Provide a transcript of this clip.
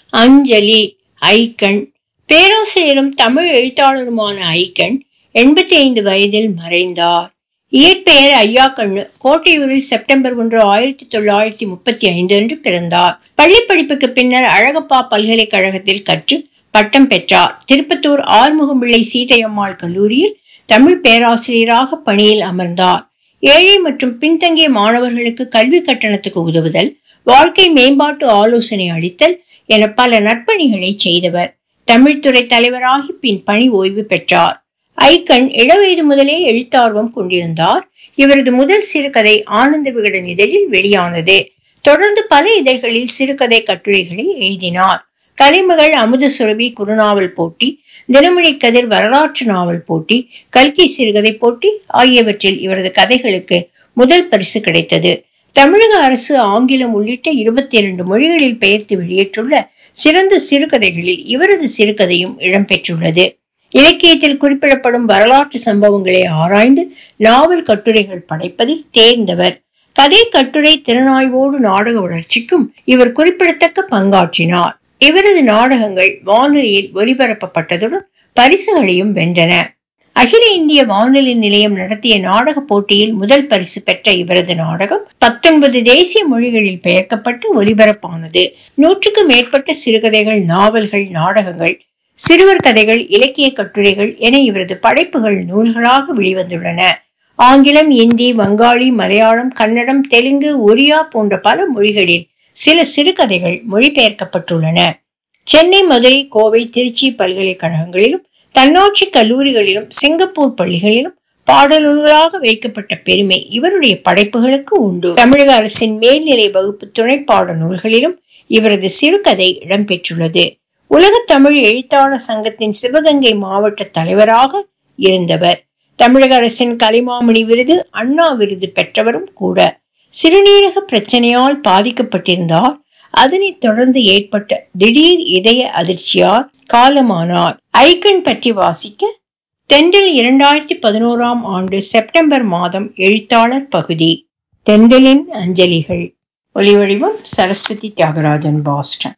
அஞ்சலி ஐக்கண் பேராசிரியரும் தமிழ் எழுத்தாளருமான ஐக்கண் எண்பத்தி ஐந்து வயதில் மறைந்தார் இயற்பெயர் ஐயா கண்ணு கோட்டையூரில் செப்டம்பர் ஒன்று ஆயிரத்தி தொள்ளாயிரத்தி முப்பத்தி ஐந்து அன்று பிறந்தார் பள்ளி படிப்புக்கு பின்னர் அழகப்பா பல்கலைக்கழகத்தில் கற்று பட்டம் பெற்றார் திருப்பத்தூர் ஆறுமுகம்பிள்ளை சீதையம்மாள் கல்லூரியில் தமிழ் பேராசிரியராக பணியில் அமர்ந்தார் ஏழை மற்றும் பின்தங்கிய மாணவர்களுக்கு கல்வி கட்டணத்துக்கு உதவுதல் வாழ்க்கை மேம்பாட்டு ஆலோசனை அளித்தல் என பல நற்பணிகளை செய்தவர் தமிழ்துறை தலைவராகி பின் பணி ஓய்வு பெற்றார் ஐக்கண் இளவயது முதலே எழுத்தார்வம் கொண்டிருந்தார் இவரது முதல் சிறுகதை ஆனந்த விகடன் இதழில் வெளியானது தொடர்ந்து பல இதழ்களில் சிறுகதை கட்டுரைகளை எழுதினார் கலைமகள் அமுத சுரபி குறுநாவல் போட்டி தினமணி கதிர் வரலாற்று நாவல் போட்டி கல்கி சிறுகதை போட்டி ஆகியவற்றில் இவரது கதைகளுக்கு முதல் பரிசு கிடைத்தது தமிழக அரசு ஆங்கிலம் உள்ளிட்ட இருபத்தி இரண்டு மொழிகளில் பெயர்த்து வெளியிட்டுள்ள சிறந்த சிறுகதைகளில் இவரது சிறுகதையும் இடம்பெற்றுள்ளது இலக்கியத்தில் குறிப்பிடப்படும் வரலாற்று சம்பவங்களை ஆராய்ந்து நாவல் கட்டுரைகள் படைப்பதில் தேர்ந்தவர் கதை கட்டுரை திறனாய்வோடு நாடக வளர்ச்சிக்கும் இவர் குறிப்பிடத்தக்க பங்காற்றினார் இவரது நாடகங்கள் வானொலியில் ஒலிபரப்பப்பட்டதுடன் பரிசுகளையும் வென்றன அகில இந்திய வானொலி நிலையம் நடத்திய நாடக போட்டியில் முதல் பரிசு பெற்ற இவரது நாடகம் பத்தொன்பது தேசிய மொழிகளில் பெயர்க்கப்பட்டு ஒலிபரப்பானது நூற்றுக்கும் மேற்பட்ட சிறுகதைகள் நாவல்கள் நாடகங்கள் சிறுவர் கதைகள் இலக்கிய கட்டுரைகள் என இவரது படைப்புகள் நூல்களாக வெளிவந்துள்ளன ஆங்கிலம் இந்தி வங்காளி மலையாளம் கன்னடம் தெலுங்கு ஒரியா போன்ற பல மொழிகளில் சில சிறுகதைகள் மொழிபெயர்க்கப்பட்டுள்ளன சென்னை மதுரை கோவை திருச்சி பல்கலைக்கழகங்களிலும் தன்னாட்சி கல்லூரிகளிலும் சிங்கப்பூர் பள்ளிகளிலும் பாடல்களாக வைக்கப்பட்ட பெருமை இவருடைய படைப்புகளுக்கு உண்டு தமிழக அரசின் மேல்நிலை வகுப்பு துணைப்பாட நூல்களிலும் இவரது சிறுகதை இடம்பெற்றுள்ளது உலக தமிழ் எழுத்தாளர் சங்கத்தின் சிவகங்கை மாவட்ட தலைவராக இருந்தவர் தமிழக அரசின் கலைமாமணி விருது அண்ணா விருது பெற்றவரும் கூட சிறுநீரக பிரச்சனையால் பாதிக்கப்பட்டிருந்தார் அதனைத் தொடர்ந்து ஏற்பட்ட திடீர் இதய அதிர்ச்சியால் காலமானார் ஐக்கன் பற்றி வாசிக்க தெண்டல் இரண்டாயிரத்தி பதினோராம் ஆண்டு செப்டம்பர் மாதம் எழுத்தாளர் பகுதி தெண்டலின் அஞ்சலிகள் ஒலிவடிவம் சரஸ்வதி தியாகராஜன் பாஸ்டன்